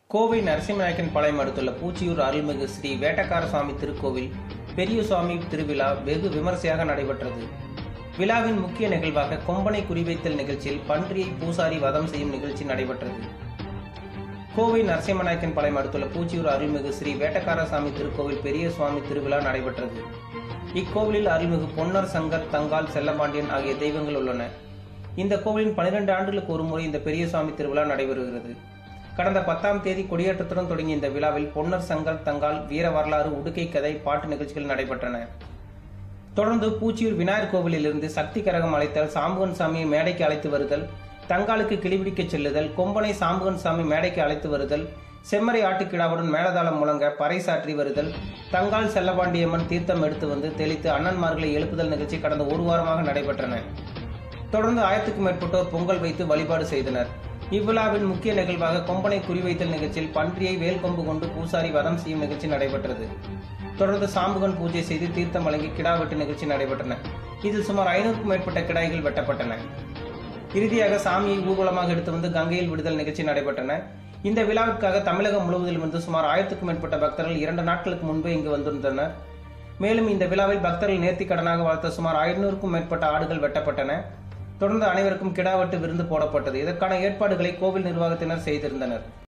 கோவை நரசிம்மநாயக்கன் பாளையம் அடுத்துள்ள பூச்சியூர் அருள்மிகு ஸ்ரீ வேட்டக்கார சுவாமி திருக்கோவில் பெரிய சுவாமி திருவிழா வெகு விமர்சையாக நடைபெற்றது விழாவின் முக்கிய நிகழ்வாக கொம்பனை குறிவைத்தல் நிகழ்ச்சியில் பன்றியை பூசாரி வதம் செய்யும் நிகழ்ச்சி நடைபெற்றது கோவை நரசிம்மநாயக்கன் பாளையம் அடுத்துள்ள பூச்சியூர் அருள்மிகு ஸ்ரீ வேட்டக்கார சாமி திருக்கோவில் பெரிய சுவாமி திருவிழா நடைபெற்றது இக்கோவிலில் அருள்மிகு பொன்னர் சங்கர் தங்கால் செல்லபாண்டியன் ஆகிய தெய்வங்கள் உள்ளன இந்த கோவிலின் பனிரெண்டு ஆண்டுகளுக்கு ஒரு முறை இந்த பெரிய சுவாமி திருவிழா நடைபெறுகிறது கடந்த பத்தாம் தேதி கொடியேற்றத்துடன் தொடங்கிய இந்த விழாவில் பொன்னர் சங்கர் தங்கால் வீர வரலாறு உடுக்கை கதை பாட்டு நிகழ்ச்சிகள் நடைபெற்றன தொடர்ந்து பூச்சியூர் விநாயகர் கோவிலிலிருந்து சக்தி கரகம் அழைத்தல் சாம்புகன் சாமியை மேடைக்கு அழைத்து வருதல் தங்காலுக்கு கிளிபிடிக்க செல்லுதல் கொம்பனை சாம்புகன் சாமி மேடைக்கு அழைத்து வருதல் செம்மறை ஆட்டுக்கிடாவுடன் மேலதாளம் முழங்க பறைசாற்றி வருதல் தங்கால் செல்லபாண்டியம்மன் தீர்த்தம் எடுத்து வந்து தெளித்து அண்ணன்மார்களை எழுப்புதல் நிகழ்ச்சி கடந்த ஒரு வாரமாக நடைபெற்றன தொடர்ந்து ஆயிரத்துக்கும் மேற்பட்டோர் பொங்கல் வைத்து வழிபாடு செய்தனர் இவ்விழாவின் முக்கிய நிகழ்வாக கொம்பனை குறிவைத்தல் நிகழ்ச்சியில் பன்றியை வேல் கொம்பு கொண்டு பூசாரி வதம் செய்யும் நிகழ்ச்சி நடைபெற்றது தொடர்ந்து சாம்புகன் பூஜை செய்து தீர்த்தம் வழங்கி கிடா வெட்டு நிகழ்ச்சி நடைபெற்றன இதில் சுமார் ஐநூறுக்கும் மேற்பட்ட கிடாய்கள் வெட்டப்பட்டன இறுதியாக சாமியை ஊர்வலமாக எடுத்து வந்து கங்கையில் விடுதல் நிகழ்ச்சி நடைபெற்றன இந்த விழாவிற்காக தமிழகம் முழுவதிலிருந்து சுமார் ஆயிரத்துக்கும் மேற்பட்ட பக்தர்கள் இரண்டு நாட்களுக்கு முன்பே இங்கு வந்திருந்தனர் மேலும் இந்த விழாவில் பக்தர்கள் நேர்த்திக் கடனாக வளர்த்த சுமார் ஐநூறுக்கும் மேற்பட்ட ஆடுகள் வெட்டப்பட்டன தொடர்ந்து அனைவருக்கும் கிடாவெட்டு விருந்து போடப்பட்டது இதற்கான ஏற்பாடுகளை கோவில் நிர்வாகத்தினர் செய்திருந்தனர்